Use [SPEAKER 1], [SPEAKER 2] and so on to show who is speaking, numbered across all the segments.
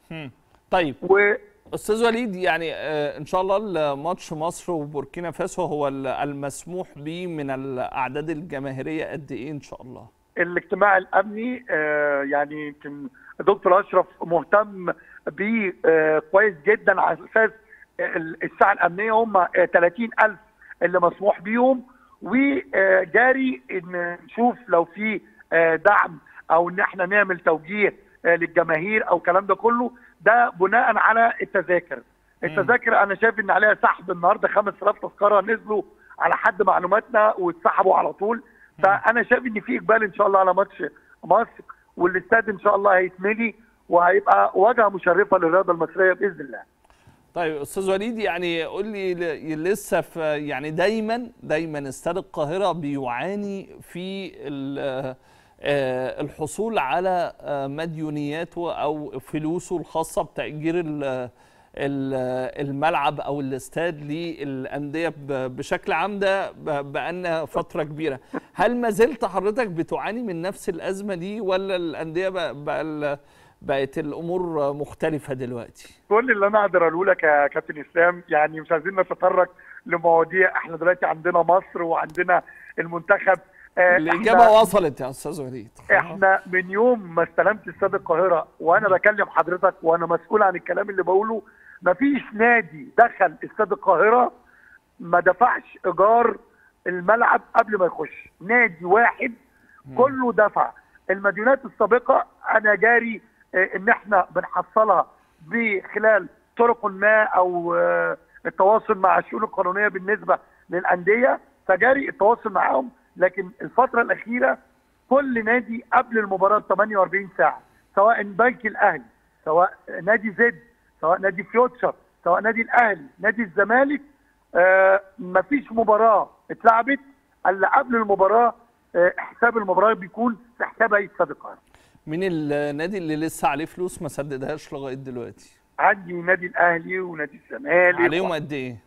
[SPEAKER 1] مم. طيب
[SPEAKER 2] و
[SPEAKER 1] استاذ وليد يعني آه، ان شاء الله ماتش مصر وبوركينا فاسو هو ال- المسموح به من الاعداد الجماهيريه قد ايه ان شاء الله
[SPEAKER 2] الاجتماع الامني آه، يعني يمكن دكتور اشرف مهتم بيه آه، كويس جدا على اساس ال- الساعه الامنيه هم 30000 اللي مسموح بيهم وجاري ان نشوف لو في آه، دعم او ان احنا نعمل توجيه آه، للجماهير او الكلام ده كله ده بناء على التذاكر التذاكر انا شايف ان عليها سحب النهارده 5000 تذكره نزلوا على حد معلوماتنا واتسحبوا على طول فانا شايف ان في اقبال ان شاء الله على ماتش مصر والاستاد ان شاء الله هيتملي وهيبقى واجهه مشرفه للرياضه المصريه باذن الله
[SPEAKER 1] طيب استاذ وليد يعني قول لي ل- لسه في يعني دايما دايما استاد القاهره بيعاني في ال- آه، الحصول على آه، مديونياته او فلوسه الخاصه بتاجير ال- ال- الملعب او الاستاد للانديه ب- بشكل عام ده ب- بقالنا فتره كبيره هل ما زلت حضرتك بتعاني من نفس الازمه دي ولا الانديه بقى بقى ال- بقت الامور مختلفه دلوقتي
[SPEAKER 2] كل اللي انا اقدر اقوله لك يا كابتن اسلام يعني مش عايزين نتطرق لمواضيع احنا دلوقتي عندنا مصر وعندنا المنتخب آه،
[SPEAKER 1] الإجابة
[SPEAKER 2] إحنا-
[SPEAKER 1] وصلت يا أستاذ وليد
[SPEAKER 2] احنا من يوم ما استلمت استاد القاهره وانا بكلم حضرتك وانا مسؤول عن الكلام اللي بقوله مفيش نادي دخل استاد القاهره ما دفعش ايجار الملعب قبل ما يخش نادي واحد كله دفع المديونات السابقه انا جاري آه، ان احنا بنحصلها بخلال طرق ما او آه، التواصل مع الشؤون القانونيه بالنسبه للانديه فجاري التواصل معاهم لكن الفتره الاخيره كل نادي قبل المباراه ب 48 ساعه سواء بنك الاهلي سواء نادي زد سواء نادي فيوتشر سواء نادي الاهلي نادي الزمالك آه مفيش مباراه اتلعبت الا قبل المباراه آه حساب المباراه بيكون في حساب هيئه استاد القاهره
[SPEAKER 1] مين النادي اللي لسه عليه فلوس ما سددهاش لغايه دلوقتي؟
[SPEAKER 2] عندي نادي الاهلي ونادي الزمالك
[SPEAKER 1] عليهم قد ايه؟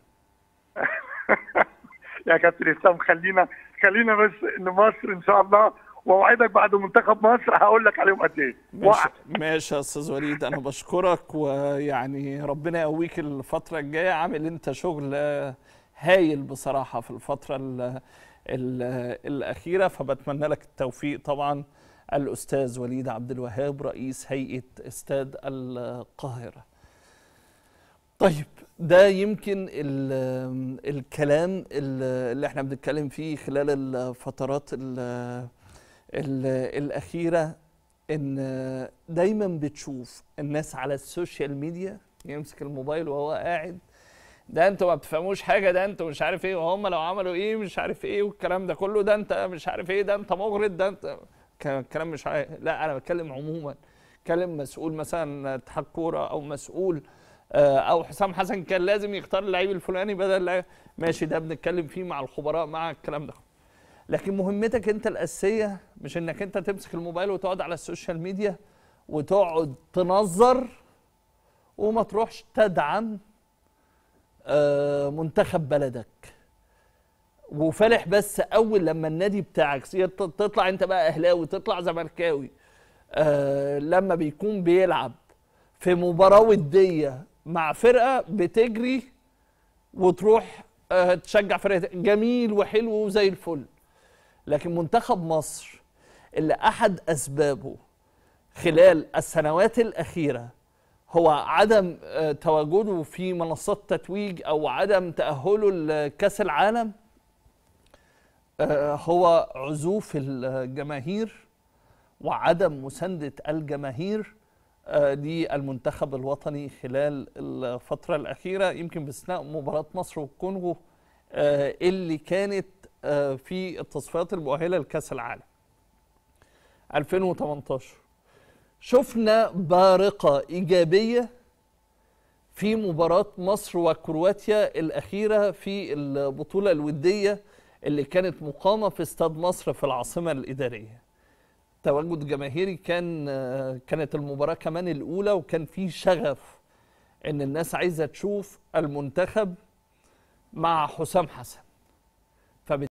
[SPEAKER 2] يا كابتن اسلام خلينا خلينا بس ان مصر ان شاء الله واوعدك بعد منتخب مصر هقول لك عليهم قد ايه
[SPEAKER 1] ماشي ماشي يا استاذ وليد انا بشكرك ويعني ربنا يقويك الفتره الجايه عامل انت شغل آه، هايل بصراحه في الفتره ال ال الاخيره فبتمنى لك التوفيق طبعا الاستاذ وليد عبد الوهاب رئيس هيئه استاد القاهره طيب ده يمكن ال- الكلام ال- اللي احنا بنتكلم فيه خلال الفترات ال- ال- الأخيرة إن دايما بتشوف الناس على السوشيال ميديا يمسك الموبايل وهو قاعد ده انتوا ما بتفهموش حاجة ده انتوا مش عارف ايه وهم لو عملوا ايه مش عارف ايه والكلام ده كله ده انت مش عارف ايه ده انت مغرض ده انت ك- كلام مش عارف لا انا بتكلم عموما بتكلم مسؤول مثلا اتحاد كورة او مسؤول آه، او حسام حسن كان لازم يختار اللعيب الفلاني بدل اللعيب ماشي ده بنتكلم فيه مع الخبراء مع الكلام ده لكن مهمتك انت الاساسيه مش انك انت تمسك الموبايل وتقعد على السوشيال ميديا وتقعد تنظر وما تروحش تدعم آه، منتخب بلدك وفالح بس اول لما النادي بتاعك يط- تطلع انت بقى اهلاوي تطلع زملكاوي آه، لما بيكون بيلعب في مباراه وديه مع فرقه بتجري وتروح آه، تشجع فرقتك جميل وحلو وزي الفل لكن منتخب مصر اللي احد اسبابه خلال السنوات الاخيره هو عدم آه، تواجده في منصات تتويج او عدم تاهله لكاس العالم آه، هو عزوف الجماهير وعدم مسانده الجماهير آه، للمنتخب الوطني خلال الفتره الاخيره يمكن باستثناء مباراه مصر والكونغو آه، اللي كانت آه، في التصفيات المؤهله لكاس العالم 2018 شفنا بارقه ايجابيه في مباراه مصر وكرواتيا الاخيره في البطوله الوديه اللي كانت مقامه في استاد مصر في العاصمه الاداريه تواجد جماهيري كان آه، كانت المباراه كمان الاولى وكان في شغف ان الناس عايزه تشوف المنتخب مع حسام حسن